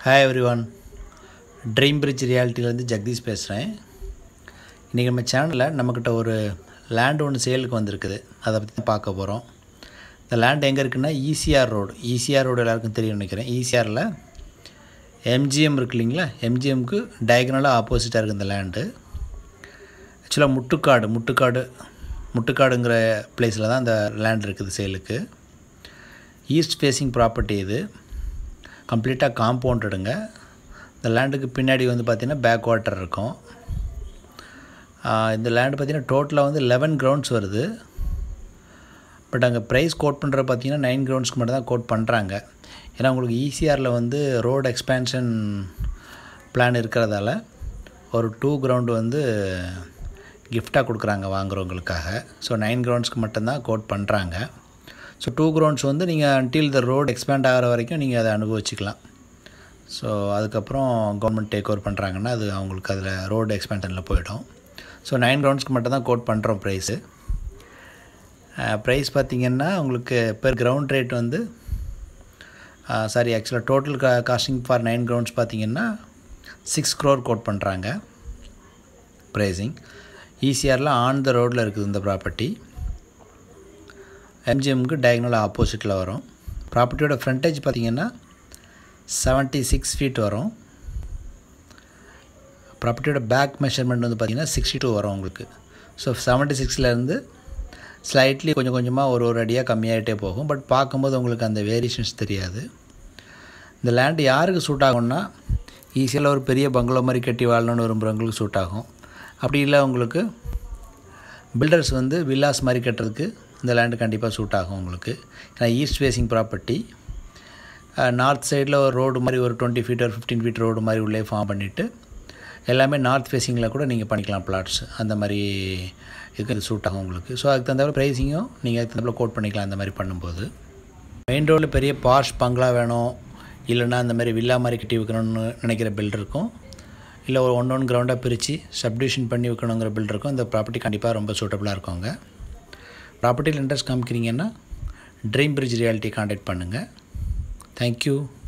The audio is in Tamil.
hi everyone dream bridge ரியாலிட்டியிலேருந்து ஜெகதீஷ் பேசுகிறேன் இன்றைக்கி நம்ம சேனலில் நம்மக்கிட்ட ஒரு லேண்ட் ஒன்று சேலுக்கு வந்திருக்குது அதை பற்றி தான் பார்க்க போகிறோம் இந்த லேண்ட் எங்கே இருக்குன்னா ஈசிஆர் ரோடு ஈசிஆர் ரோடு எல்லாருக்கும் தெரியும் நினைக்கிறேன் ஈசிஆரில் எம்ஜிஎம் இருக்கு இல்லைங்களா எம்ஜிஎம்க்கு டயகனலாக ஆப்போசிட்டாக இருக்குது இந்த லேண்டு ஆக்சுவலாக முட்டுக்காடு முட்டுக்காடு முட்டுக்காடுங்கிற பிளேஸில் தான் இந்த லேண்ட் இருக்குது சேலுக்கு ஈஸ்ட் ஃபேஸிங் ப்ராப்பர்ட்டி இது கம்ப்ளீட்டாக காம்பவுண்டடுங்க இந்த லேண்டுக்கு பின்னாடி வந்து பார்த்திங்கன்னா பேக் வாட்டர் இருக்கும் இந்த லேண்டு பார்த்திங்கன்னா டோட்டலாக வந்து லெவன் கிரவுண்ட்ஸ் வருது பட் அங்கே ப்ரைஸ் கோட் பண்ணுற பார்த்திங்கன்னா நைன் கிரவுண்ட்ஸ்க்கு மட்டும் தான் கோட் பண்ணுறாங்க ஏன்னா உங்களுக்கு ஈசிஆரில் வந்து ரோடு எக்ஸ்பேன்ஷன் பிளான் இருக்கிறதால ஒரு டூ கிரவுண்டு வந்து கிஃப்டாக கொடுக்குறாங்க வாங்குறவங்களுக்காக ஸோ நைன் கிரவுண்ட்ஸ்க்கு மட்டும்தான் கோட் பண்ணுறாங்க ஸோ டூ கிரவுண்ட்ஸ் வந்து நீங்கள் அன்டில் த ரோடு எக்ஸ்பேண்ட் ஆகிற வரைக்கும் நீங்கள் அதை அனுபவிச்சுக்கலாம் ஸோ அதுக்கப்புறம் கவர்மெண்ட் டேக் ஓவர் பண்ணுறாங்கன்னா அது அவங்களுக்கு அதில் ரோடு எக்ஸ்பேன்ஷனில் போயிடும் ஸோ நைன் கிரவுண்ட்ஸ்க்கு மட்டும் தான் கோட் பண்ணுறோம் ப்ரைஸு ப்ரைஸ் பார்த்திங்கன்னா உங்களுக்கு பெர் கிரவுண்ட் ரேட் வந்து சாரி ஆக்சுவலாக டோட்டல் கா காஸ்டிங் ஃபார் நைன் கிரவுண்ட்ஸ் பார்த்திங்கன்னா சிக்ஸ் க்ரோர் கோட் பண்ணுறாங்க ப்ரைஸிங் ஈசிஆரில் ஆன் த ரோட்டில் இருக்குது இந்த ப்ராப்பர்ட்டி எம்ஜிஎம்க்கு டயக்னலாக ஆப்போசிட்டில் வரும் ப்ராப்பர்ட்டியோட ஃப்ரண்டேஜ் பார்த்திங்கன்னா செவன்ட்டி சிக்ஸ் ஃபீட் வரும் ப்ராப்பர்ட்டியோட பேக் மெஷர்மெண்ட் வந்து பார்த்திங்கன்னா சிக்ஸ்டி டூ வரும் உங்களுக்கு ஸோ செவன்ட்டி சிக்ஸ்லேருந்து ஸ்லைட்லி கொஞ்சம் கொஞ்சமாக ஒரு ஒரு அடியாக கம்மியாகிட்டே போகும் பட் பார்க்கும்போது உங்களுக்கு அந்த வேரியேஷன்ஸ் தெரியாது இந்த லேண்டு யாருக்கு சூட் ஆகும்னா ஈஸியாக ஒரு பெரிய பங்களோ மாதிரி கட்டி வாழணும்னு விரும்புகிறவங்களுக்கு சூட் ஆகும் அப்படி இல்லை உங்களுக்கு பில்டர்ஸ் வந்து வில்லாஸ் மாதிரி கட்டுறதுக்கு இந்த லேண்டு கண்டிப்பாக சூட் ஆகும் உங்களுக்கு ஏன்னா ஈஸ்ட் ஃபேஸிங் ப்ராப்பர்ட்டி நார்த் சைடில் ஒரு ரோடு மாதிரி ஒரு டுவெண்ட்டி ஃபீட் ஒரு ஃபிஃப்டீன் ஃபீட் ரோடு மாதிரி உள்ளே ஃபார்ம் பண்ணிவிட்டு எல்லாமே நார்த் ஃபேஸிங்கில் கூட நீங்கள் பண்ணிக்கலாம் பிளாட்ஸ் அந்த மாதிரி இதுக்கு இது சூட் ஆகும் உங்களுக்கு ஸோ அதுக்கு தகுந்த ப்ரைஸிங்கும் நீங்கள் அதுக்கு தகுந்த கோட் பண்ணிக்கலாம் அந்த மாதிரி பண்ணும்போது மெயின் ரோடில் பெரிய பார்ஷ் பங்களா வேணும் இல்லைன்னா அந்த மாதிரி வில்லா மாதிரி கட்டி வைக்கணும்னு நினைக்கிற பில்ட் இருக்கும் இல்லை ஒரு ஒன் ஒன் கிரவுண்டாக பிரித்து சப்டிவிஷன் பண்ணி வைக்கணுங்கிற பில்ட் இருக்கும் இந்த ப்ராப்பர்ட்டி கண்டிப்பாக ரொம்ப சூட்டபுளாக இருக்குங்க ப்ராப்பர்ட்டியில் இன்ட்ரெஸ்ட் காமிக்கிறீங்கன்னா ட்ரீம் பிரிட்ஜ் ரியாலிட்டி காண்டாக்ட் பண்ணுங்கள் தேங்க்யூ